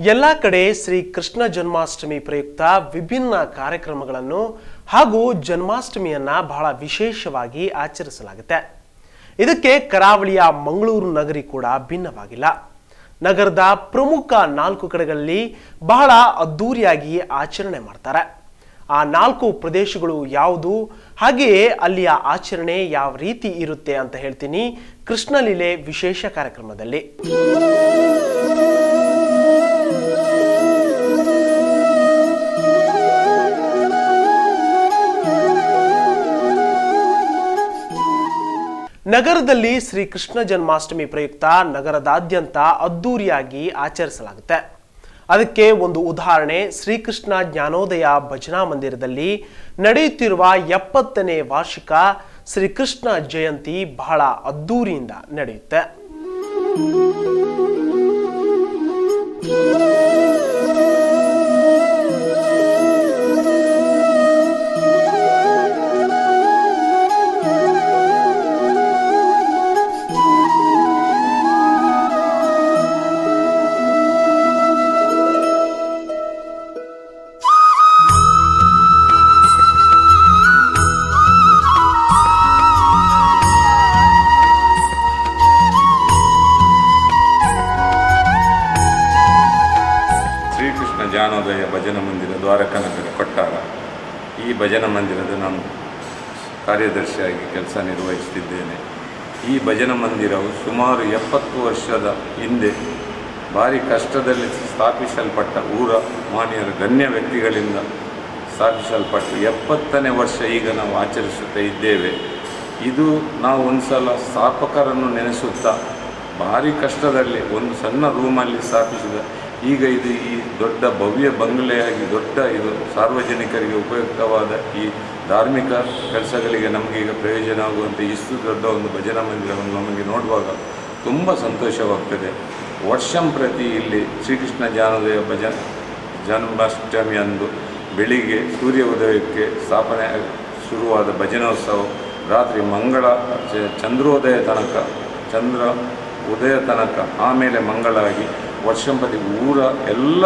ಎಲ್ಲ ಕಡೆ ಶ್ರೀ ಕೃಷ್ಣ ಜನ್ಮಾಷ್ಟಮಿ ಪ್ರಯುಕ್ತ ವಿಭಿನ್ನ ಕಾರ್ಯಕ್ರಮಗಳನ್ನು ಹಾಗೂ ಜನ್ಮಾಷ್ಟಮಿಯನ್ನ ಬಹಳ ವಿಶೇಷವಾಗಿ ಆಚರಿಸಲಾಗುತ್ತೆ ಇದಕ್ಕೆ ಕರಾವಳಿಯ ಮಂಗಳೂರು ನಗರಿ ಕೂಡ ಭಿನ್ನವಾಗಿಲ್ಲ ನಗರದ ಪ್ರಮುಖ ನಾಲ್ಕು ಕಡೆಗಳಲ್ಲಿ ಬಹಳ ಅದ್ಧೂರಿಯಾಗಿ ಆಚರಣೆ ಮಾಡ್ತಾರೆ ಆ ನಾಲ್ಕು ಪ್ರದೇಶಗಳು ಯಾವುದು ಹಾಗೆಯೇ ಅಲ್ಲಿಯ ಆಚರಣೆ ಯಾವ ರೀತಿ ಇರುತ್ತೆ ಅಂತ ಹೇಳ್ತೀನಿ ಕೃಷ್ಣಲೀಲೆ ವಿಶೇಷ ಕಾರ್ಯಕ್ರಮದಲ್ಲಿ ನಗರದಲ್ಲಿ ಶ್ರೀ ಕೃಷ್ಣ ಜನ್ಮಾಷ್ಟಮಿ ಪ್ರಯುಕ್ತ ನಗರದಾದ್ಯಂತ ಅದ್ದೂರಿಯಾಗಿ ಆಚರಿಸಲಾಗುತ್ತೆ ಅದಕ್ಕೆ ಒಂದು ಉದಾಹರಣೆ ಶ್ರೀಕೃಷ್ಣ ಜ್ಞಾನೋದಯ ಭಜನಾ ಮಂದಿರದಲ್ಲಿ ನಡೆಯುತ್ತಿರುವ ಎಪ್ಪತ್ತನೇ ವಾರ್ಷಿಕ ಶ್ರೀಕೃಷ್ಣ ಜಯಂತಿ ಬಹಳ ಅದ್ದೂರಿಯಿಂದ ನಡೆಯುತ್ತೆ ಶ್ರೀಕೃಷ್ಣ ಜ್ಞಾನೋದಯ ಭಜನ ಮಂದಿರ ದ್ವಾರಕಾನಗರ ಕೊಟ್ಟಾರ ಈ ಭಜನ ಮಂದಿರದ ನಾನು ಕಾರ್ಯದರ್ಶಿಯಾಗಿ ಕೆಲಸ ನಿರ್ವಹಿಸುತ್ತಿದ್ದೇನೆ ಈ ಭಜನ ಮಂದಿರವು ಸುಮಾರು ಎಪ್ಪತ್ತು ವರ್ಷದ ಹಿಂದೆ ಭಾರಿ ಕಷ್ಟದಲ್ಲಿ ಸ್ಥಾಪಿಸಲ್ಪಟ್ಟ ಊರ ಮಾನ್ಯರ ಗಣ್ಯ ವ್ಯಕ್ತಿಗಳಿಂದ ಸ್ಥಾಪಿಸಲ್ಪಟ್ಟು ಎಪ್ಪತ್ತನೇ ವರ್ಷ ಈಗ ನಾವು ಆಚರಿಸುತ್ತಾ ಇದ್ದೇವೆ ಇದು ನಾವು ಒಂದು ಸಲ ಸ್ಥಾಪಕರನ್ನು ನೆನೆಸುತ್ತಾ ಭಾರಿ ಕಷ್ಟದಲ್ಲಿ ಒಂದು ಸಣ್ಣ ರೂಮಲ್ಲಿ ಸ್ಥಾಪಿಸಿದ ಈಗ ಇದು ಈ ದೊಡ್ಡ ಭವ್ಯ ಬಂಗಲೆಯಾಗಿ ದೊಡ್ಡ ಇದು ಸಾರ್ವಜನಿಕರಿಗೆ ಉಪಯುಕ್ತವಾದ ಈ ಧಾರ್ಮಿಕ ಕೆಲಸಗಳಿಗೆ ನಮಗೆ ಈಗ ಪ್ರಯೋಜನ ಆಗುವಂತೆ ಇಷ್ಟು ದೊಡ್ಡ ಒಂದು ಭಜನಾ ಮಂದಿರವನ್ನು ನಮಗೆ ನೋಡುವಾಗ ತುಂಬ ಸಂತೋಷವಾಗ್ತದೆ ವರ್ಷಂಪ್ರತಿ ಇಲ್ಲಿ ಶ್ರೀಕೃಷ್ಣ ಜ್ಞಾನೋದಯ ಭಜನ ಜನ್ಮಾಷ್ಟಮಿ ಅಂದು ಬೆಳಿಗ್ಗೆ ಸೂರ್ಯ ಉದಯಕ್ಕೆ ಸ್ಥಾಪನೆ ಶುರುವಾದ ಭಜನೋತ್ಸವ ರಾತ್ರಿ ಮಂಗಳ ಚ- ಚಂದ್ರೋದಯ ತನಕ ಚಂದ್ರ ಉದಯ ತನಕ ಆಮೇಲೆ ಮಂಗಳಾಗಿ ವರ್ಷಂಪತಿ ಊರ ಎಲ್ಲ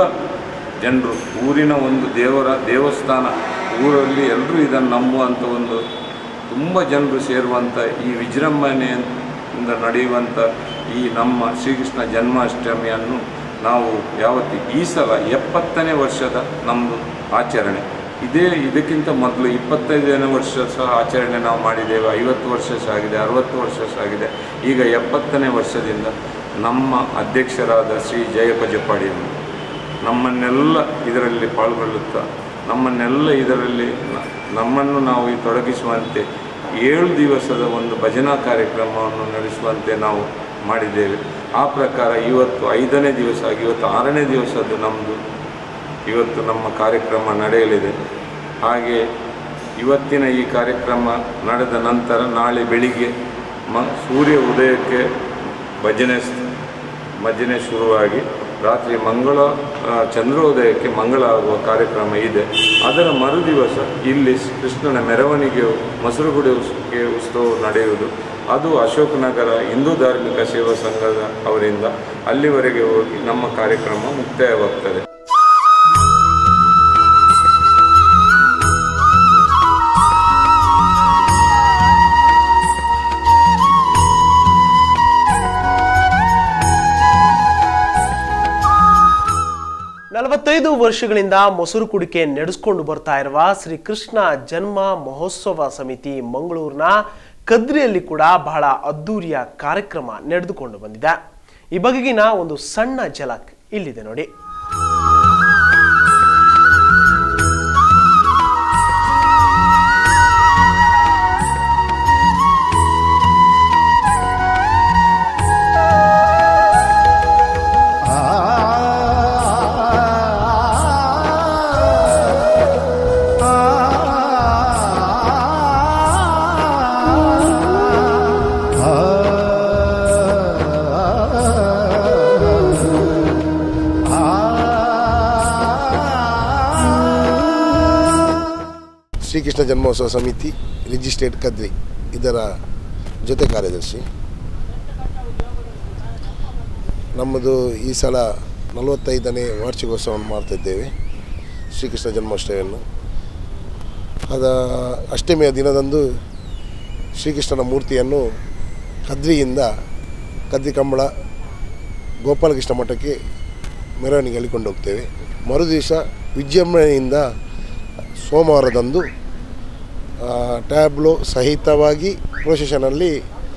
ಜನರು ಊರಿನ ಒಂದು ದೇವರ ದೇವಸ್ಥಾನ ಊರಲ್ಲಿ ಎಲ್ಲರೂ ಇದನ್ನು ನಂಬುವಂಥ ಒಂದು ತುಂಬ ಜನರು ಸೇರುವಂಥ ಈ ವಿಜೃಂಭಣೆಯಿಂದ ನಡೆಯುವಂಥ ಈ ನಮ್ಮ ಶ್ರೀಕೃಷ್ಣ ಜನ್ಮಾಷ್ಟಮಿಯನ್ನು ನಾವು ಯಾವತ್ತಿ ಈ ಸಲ ಎಪ್ಪತ್ತನೇ ವರ್ಷದ ನಮ್ಮದು ಆಚರಣೆ ಇದೇ ಇದಕ್ಕಿಂತ ಮೊದಲು ಇಪ್ಪತ್ತೈದನೇ ವರ್ಷ ಸಹ ಆಚರಣೆ ನಾವು ಮಾಡಿದ್ದೇವೆ ಐವತ್ತು ವರ್ಷ ಸಹ ಆಗಿದೆ ಅರವತ್ತು ವರ್ಷ ಸಹ ಆಗಿದೆ ಈಗ ಎಪ್ಪತ್ತನೇ ವರ್ಷದಿಂದ ನಮ್ಮ ಅಧ್ಯಕ್ಷರಾದ ಶ್ರೀ ಜಯಪ್ಪ ಜಪ್ಪಾಡಿಯವರು ನಮ್ಮನ್ನೆಲ್ಲ ಇದರಲ್ಲಿ ಪಾಲ್ಗೊಳ್ಳುತ್ತಾ ನಮ್ಮನ್ನೆಲ್ಲ ಇದರಲ್ಲಿ ನ- ನಮ್ಮನ್ನು ನಾವು ಈ ತೊಡಗಿಸುವಂತೆ ಏಳು ದಿವಸದ ಒಂದು ಭಜನಾ ಕಾರ್ಯಕ್ರಮವನ್ನು ನಡೆಸುವಂತೆ ನಾವು ಮಾಡಿದ್ದೇವೆ ಆ ಪ್ರಕಾರ ಇವತ್ತು ಐದನೇ ದಿವಸ ಆಗಿ ಇವತ್ತು ಆರನೇ ದಿವಸದ್ದು ನಮ್ಮದು ಇವತ್ತು ನಮ್ಮ ಕಾರ್ಯಕ್ರಮ ನಡೆಯಲಿದೆ ಹಾಗೆ ಇವತ್ತಿನ ಈ ಕಾರ್ಯಕ್ರಮ ನಡೆದ ನಂತರ ನಾಳೆ ಬೆಳಿಗ್ಗೆ ಮ ಸೂರ್ಯ ಉದಯಕ್ಕೆ ಭಜನೆ ಸ್- ಭಜನೆ ಶುರುವಾಗಿ ರಾತ್ರಿ ಮಂಗಳ ಆ, ಚಂದ್ರೋದಯಕ್ಕೆ ಮಂಗಳ ಆಗುವ ಕಾರ್ಯಕ್ರಮ ಇದೆ ಅದರ ಮರುದಿವಸ ಇಲ್ಲಿ ಸ್- ಕೃಷ್ಣನ ಮೆರವಣಿಗೆಯು ಮೊಸರುಗುಡಿ ಉತ್ಸವಕ್ಕೆ ಉತ್ಸವ ನಡೆಯುವುದು ಅದು ಅಶೋಕನಗರ ಹಿಂದೂ ಧಾರ್ಮಿಕ ಸೇವಾ ಸಂಘದ ಅವರಿಂದ ಅಲ್ಲಿವರೆಗೆ ಹೋಗಿ ನಮ್ಮ ಕಾರ್ಯಕ್ರಮ ಮುಕ್ತಾಯವಾಗ್ತದೆ ನಲವತ್ತೈದು ವರ್ಷಗಳಿಂದ ಮೊಸರು ಕುಡಿಕೆ ನಡೆಸ್ಕೊಂಡು ಬರ್ತಾ ಇರುವ ಶ್ರೀ ಕೃಷ್ಣ ಜನ್ಮ ಮಹೋತ್ಸವ ಸಮಿತಿ ಮಂಗಳೂರಿನ ಕದ್ರಿಯಲ್ಲಿ ಕೂಡ ಬಹಳ ಅದ್ದೂರಿಯ ಕಾರ್ಯಕ್ರಮ ನಡೆದುಕೊಂಡು ಬಂದಿದೆ ಈ ಬಗೆಗಿನ ಒಂದು ಸಣ್ಣ ಝಲಕ್ ಇಲ್ಲಿದೆ ನೋಡಿ ಶ್ರೀಕೃಷ್ಣ ಜನ್ಮೋತ್ಸವ ಸಮಿತಿ ರಿಜಿಸ್ಟ್ರೇಡ್ ಕದ್ರಿ ಇದರ ಜೊತೆ ಕಾರ್ಯದರ್ಶಿ ನಮ್ಮದು ಈ ಸಲ ನಲವತ್ತೈದನೇ ವಾರ್ಷಿಕೋತ್ಸವವನ್ನು ಮಾಡ್ತಿದ್ದೇವೆ ಶ್ರೀಕೃಷ್ಣ ಜನ್ಮಾಷ್ಟಮಿಯನ್ನು ಅದ ಅಷ್ಟಮಿಯ ದಿನದಂದು ಶ್ರೀಕೃಷ್ಣನ ಮೂರ್ತಿಯನ್ನು ಕದ್ರಿಯಿಂದ ಕದ್ರಿ ಕಂಬಳ ಗೋಪಾಲಕೃಷ್ಣ ಮಠಕ್ಕೆ ಮೆರವಣಿಗೆಯಲ್ಲಿ ಕೊಂಡು ಹೋಗ್ತೇವೆ ಮರುದಿವಸ ವಿಜೃಂಭಣೆಯಿಂದ ಸೋಮವಾರದಂದು ಆ, ಟ್ಯಾಬ್ಲೋ ಸಹಿತವಾಗಿ ಪ್ರೊಸೆಷನಲ್ಲಿ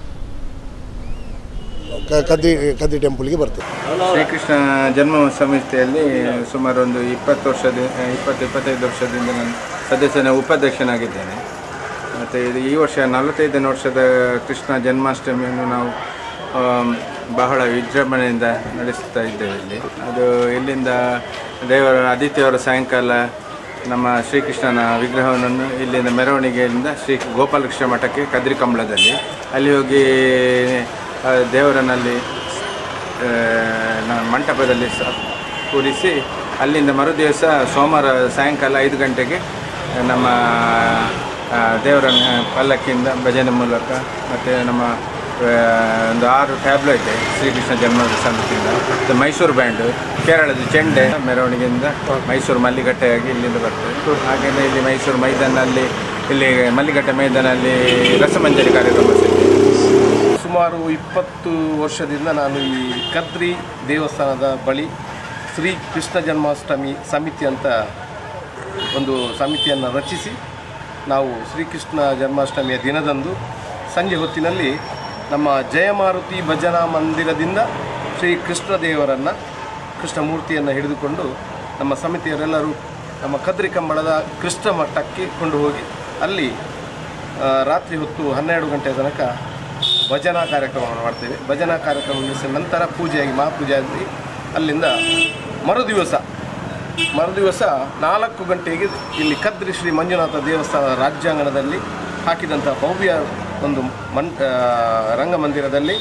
ಕ- ಕದ್ರಿ ಕದ್ರಿ ಟೆಂಪಲ್ಗೆ ಬರ್ತದೆ ಶ್ರೀಕೃಷ್ಣ ಜನ್ಮ ಸಮಿತಿಯಲ್ಲಿ ಸುಮಾರು ಒಂದು ಇಪ್ಪತ್ತು ವರ್ಷದ ಇಪ್ಪತ್ತು ಇಪ್ಪತ್ತೈದು ವರ್ಷದಿಂದ ನಾನು ಸದಸ್ಯನ ಉಪಾಧ್ಯಕ್ಷನಾಗಿದ್ದೇನೆ ಮತ್ತು ಇದು ಈ ವರ್ಷ ನಲವತ್ತೈದನೇ ವರ್ಷದ ಕೃಷ್ಣ ಜನ್ಮಾಷ್ಟಮಿಯನ್ನು ನಾವು ಆಮ್, ಬಹಳ ವಿಜೃಂಭಣೆಯಿಂದ ನಡೆಸ್ತಾ ಇದ್ದೇವೆ ಇಲ್ಲಿ ಅದು ಇಲ್ಲಿಂದ ದೇವರ ಆದಿತ್ಯವಾರ ಸಾಯಂಕಾಲ ನಮ್ಮ ಶ್ರೀಕೃಷ್ಣನ ವಿಗ್ರಹವನ್ನು ಇಲ್ಲಿಂದ ಮೆರವಣಿಗೆಯಿಂದ ಶ್ರೀ ಗೋಪಾಲಕೃಷ್ಣ ಮಠಕ್ಕೆ ಕದ್ರಿ ಕಂಬಳದಲ್ಲಿ ಅಲ್ಲಿ ಹೋಗಿ ಆ, ದೇವರನಲ್ಲಿ ಆ, ನ- ಮಂಟಪದಲ್ಲಿ ಸ ಕೂರಿಸಿ ಅಲ್ಲಿಂದ ಮರುದಿವಸ ಸೋಮವಾರ ಸಾಯಂಕಾಲ ಐದು ಗಂಟೆಗೆ ನಮ್ಮ ಆ, ದೇವರನ್ನ ಪಲ್ಲಕ್ಕಿಯಿಂದ ಭಜನೆ ಮೂಲಕ ಮತ್ತು ನಮ್ಮ ಆ, ಒಂದು ಆರು ಟ್ಯಾಬ್ಲೋ ಇದೆ ಶ್ರೀಕೃಷ್ಣ ಜನ್ಮ ಸಮಿತಿಯಿಂದ ಮತ್ತು ಮೈಸೂರು ಬ್ಯಾಂಡು ಕೇರಳದ ಚೆಂಡೆ ಮೆರವಣಿಗೆಯಿಂದ ಮೈಸೂರು ಮಲ್ಲಿಗಟ್ಟೆಯಾಗಿ ಇಲ್ಲಿಂದ ಬರ್ತದೆ ಹಾಗೆಯೇ ಇಲ್ಲಿ ಮೈಸೂರು ಮೈದಾನಲ್ಲಿ ಇಲ್ಲಿ ಮಲ್ಲಿಗಟ್ಟೆ ಮೈದಾನಲ್ಲಿ ರಸಮಂಜರಿ ಕಾರ್ಯಕ್ರಮ ಸಿಗ್ತದೆ ಸುಮಾರು ಇಪ್ಪತ್ತು ವರ್ಷದಿಂದ ನಾನು ಈ ಕದ್ರಿ ದೇವಸ್ಥಾನದ ಬಳಿ ಶ್ರೀ ಕೃಷ್ಣ ಜನ್ಮಾಷ್ಟಮಿ ಸಮಿತಿ ಅಂತ ಒಂದು ಸಮಿತಿಯನ್ನು ರಚಿಸಿ ನಾವು ಶ್ರೀಕೃಷ್ಣ ಜನ್ಮಾಷ್ಟಮಿಯ ದಿನದಂದು ಸಂಜೆ ಹೊತ್ತಿನಲ್ಲಿ ನಮ್ಮ ಜಯಮಾರುತಿ ಭಜನಾ ಮಂದಿರದಿಂದ ಶ್ರೀ ಕೃಷ್ಣ ದೇವರನ್ನು ಕೃಷ್ಣ ಮೂರ್ತಿಯನ್ನು ಹಿಡಿದುಕೊಂಡು ನಮ್ಮ ಸಮಿತಿಯವರೆಲ್ಲರೂ ನಮ್ಮ ಕದ್ರಿ ಕಂಬಳದ ಕೃಷ್ಣ ಮಠಕ್ಕೆ ಕೊಂಡು ಹೋಗಿ ಅಲ್ಲಿ ಆ, ರಾತ್ರಿ ಹೊತ್ತು ಹನ್ನೆರಡು ಗಂಟೆ ತನಕ ಭಜನಾ ಕಾರ್ಯಕ್ರಮವನ್ನು ಮಾಡ್ತೇವೆ ಭಜನಾ ಕಾರ್ಯಕ್ರಮ ಮುಗಿಸಿದ ನಂತರ ಪೂಜೆಯಾಗಿ ಮಹಾಪೂಜೆಯಾಗಿ ಅಲ್ಲಿಂದ ಮರುದಿವಸ ಮರುದಿವಸ ನಾಲ್ಕು ಗಂಟೆಗೆ ಇಲ್ಲಿ ಕದ್ರಿ ಶ್ರೀ ಮಂಜುನಾಥ ದೇವಸ್ಥಾನದ ರಾಜ್ಯಾಂಗಣದಲ್ಲಿ ಹಾಕಿದಂಥ ಭವ್ಯ ಒಂದು ಮನ್ ಆ, ರಂಗಮಂದಿರದಲ್ಲಿ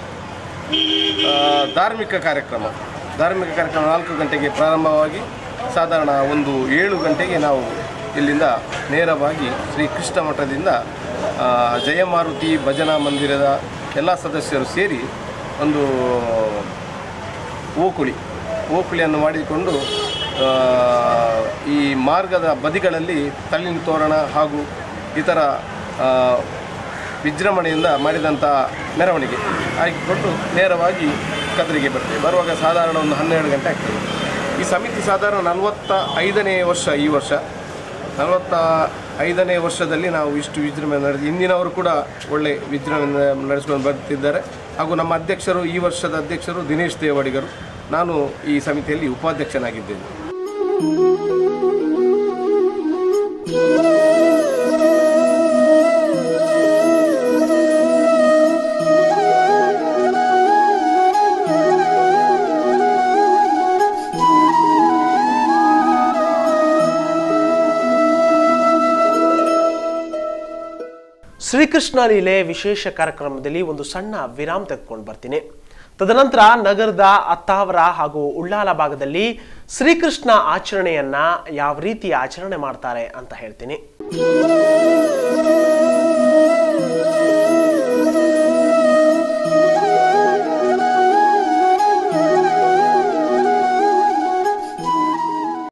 ಆ, ಧಾರ್ಮಿಕ ಕಾರ್ಯಕ್ರಮ ಧಾರ್ಮಿಕ ಕಾರ್ಯಕ್ರಮ ನಾಲ್ಕು ಗಂಟೆಗೆ ಪ್ರಾರಂಭವಾಗಿ ಸಾಧಾರಣ ಒಂದು ಏಳು ಗಂಟೆಗೆ ನಾವು ಇಲ್ಲಿಂದ ನೇರವಾಗಿ ಶ್ರೀ ಕೃಷ್ಣ ಮಠದಿಂದ ಆ, ಜಯಮಾರುತಿ ಭಜನಾ ಮಂದಿರದ ಎಲ್ಲ ಸದಸ್ಯರು ಸೇರಿ ಒಂದು ಓಕುಳಿ ಓಕುಳಿಯನ್ನು ಮಾಡಿಕೊಂಡು ಆ, ಈ ಮಾರ್ಗದ ಬದಿಗಳಲ್ಲಿ ತಳ್ಳಿನ ತೋರಣ ಹಾಗೂ ಇತರ ಆ, ವಿಜೃಂಭಣೆಯಿಂದ ಮಾಡಿದಂಥ ಮೆರವಣಿಗೆ ಹಾಕಿಕೊಂಡು ನೇರವಾಗಿ ಕದ್ರಿಗೆ ಬರ್ತೇವೆ ಬರುವಾಗ ಸಾಧಾರಣ ಒಂದು ಹನ್ನೆರಡು ಗಂಟೆ ಆಗ್ತದೆ ಈ ಸಮಿತಿ ಸಾಧಾರಣ ನಲವತ್ತ ಐದನೇ ವರ್ಷ ಈ ವರ್ಷ ನಲವತ್ತ ಐದನೇ ವರ್ಷದಲ್ಲಿ ನಾವು ಇಷ್ಟು ವಿಜೃಂಭಣೆ ನಡೆಸಿ ಇಂದಿನವರು ಕೂಡ ಒಳ್ಳೆ ವಿಜೃಂಭಣೆ ನಡೆಸ್ಕೊಂಡು ಬರ್ತಿದ್ದಾರೆ ಹಾಗೂ ನಮ್ಮ ಅಧ್ಯಕ್ಷರು ಈ ವರ್ಷದ ಅಧ್ಯಕ್ಷರು ದಿನೇಶ್ ದೇವಡಿಗರು ನಾನು ಈ ಸಮಿತಿಯಲ್ಲಿ ಉಪಾಧ್ಯಕ್ಷನಾಗಿದ್ದೇನೆ ಶ್ರೀಕೃಷ್ಣ ಲೀಲೆ ವಿಶೇಷ ಕಾರ್ಯಕ್ರಮದಲ್ಲಿ ಒಂದು ಸಣ್ಣ ವಿರಾಮ ತೆಗೆದುಕೊಂಡು ಬರ್ತೀನಿ ತದನಂತರ ನಗರದ ಅತ್ತಾವರ ಹಾಗೂ ಉಳ್ಳಾಲ ಭಾಗದಲ್ಲಿ ಶ್ರೀಕೃಷ್ಣ ಆಚರಣೆಯನ್ನ ಯಾವ ರೀತಿ ಆಚರಣೆ ಮಾಡ್ತಾರೆ ಅಂತ ಹೇಳ್ತೀನಿ